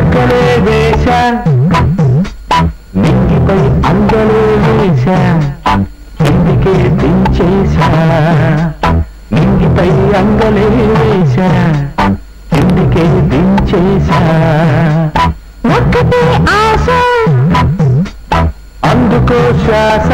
లెక్కలే వేశ నింగిపై అందలే వేశ కిందికే దించేశా నింగిపై అంగలే వేశ కిందికే దించేశా ఒక్కటే ఆశ అందుకో శ్వాస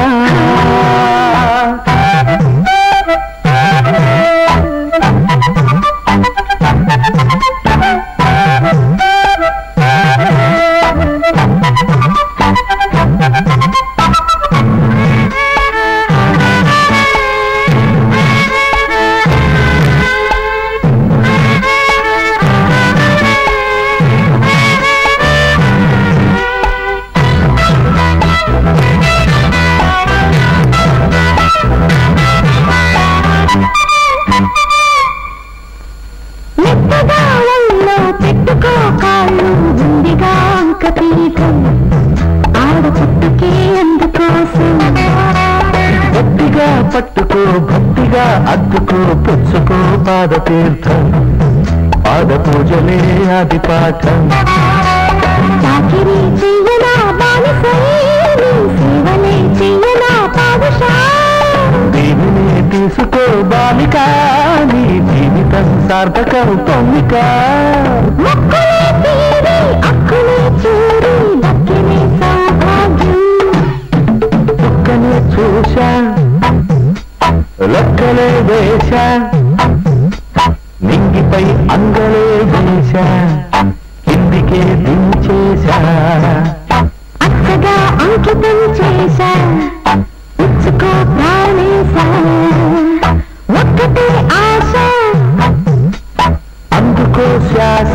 మెత్తగా ఒళ్ళో పెట్టుకో కాళ్ళు ఉందిగా అంక పీఠం ఆడ పుట్టుకే అందుకోసం గట్టిగా పట్టుకో భక్తిగా అద్దుకో పుచ్చుకో పాద తీర్థం పాద పూజలే ఆది పాఠం చాకిరీ చెయ్యనా బానిసై నీ సేవలే చెయ్యనా పాదుషా దీనిని తీసుకో బాలిక నీ జీవితం సార్థకం పొమ్మిక మొక్కులే తీరి అక్కులే చూరి దక్కినే సౌభాగ్యం ఒక్కనే చూశా లెక్కలే వేశా నింగిపై అంగలే వేశా కిందికే దించేశా అచ్చగా అంకితం చేశా ఉచ్చుకో ప్రాణేశా ఒక్కటే ఆశ అందుకో శ్వాస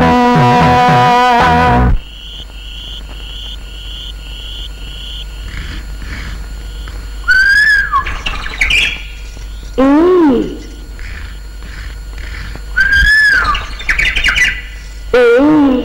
ఏయ్. ఏయ్.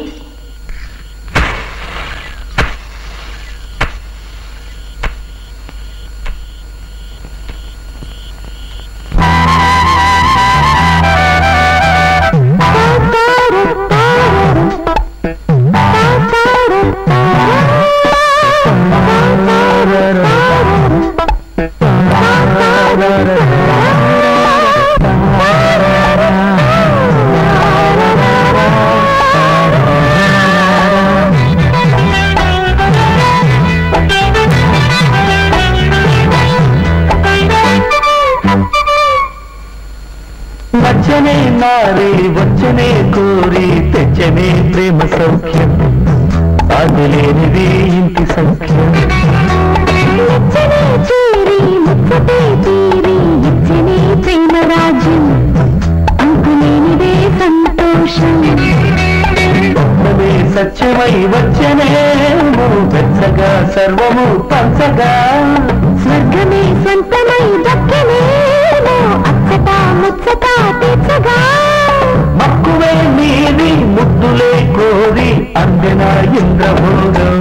వచ్చనే నారి వచ్చనే కోరి తెచ్చనే ప్రేమ సౌఖ్యం అదిలేనిది ఇంటి సౌఖ్యం నిచ్చనే చేరి ముచ్చటే తీరి ఇచ్చనే ప్రేమ రాజ్యం అంకులేనిదే సంతోషం ఒక్కమే సత్యమై వచ్చనే వెచ్చగా సర్వము పంచగా స్వర్గమే సొంతమై దక్కనేమో అచ్చట ముచ్చట తీర్చగా మక్కువే నీది ముద్దులే కోరి అందిన ఇంద్రభోగం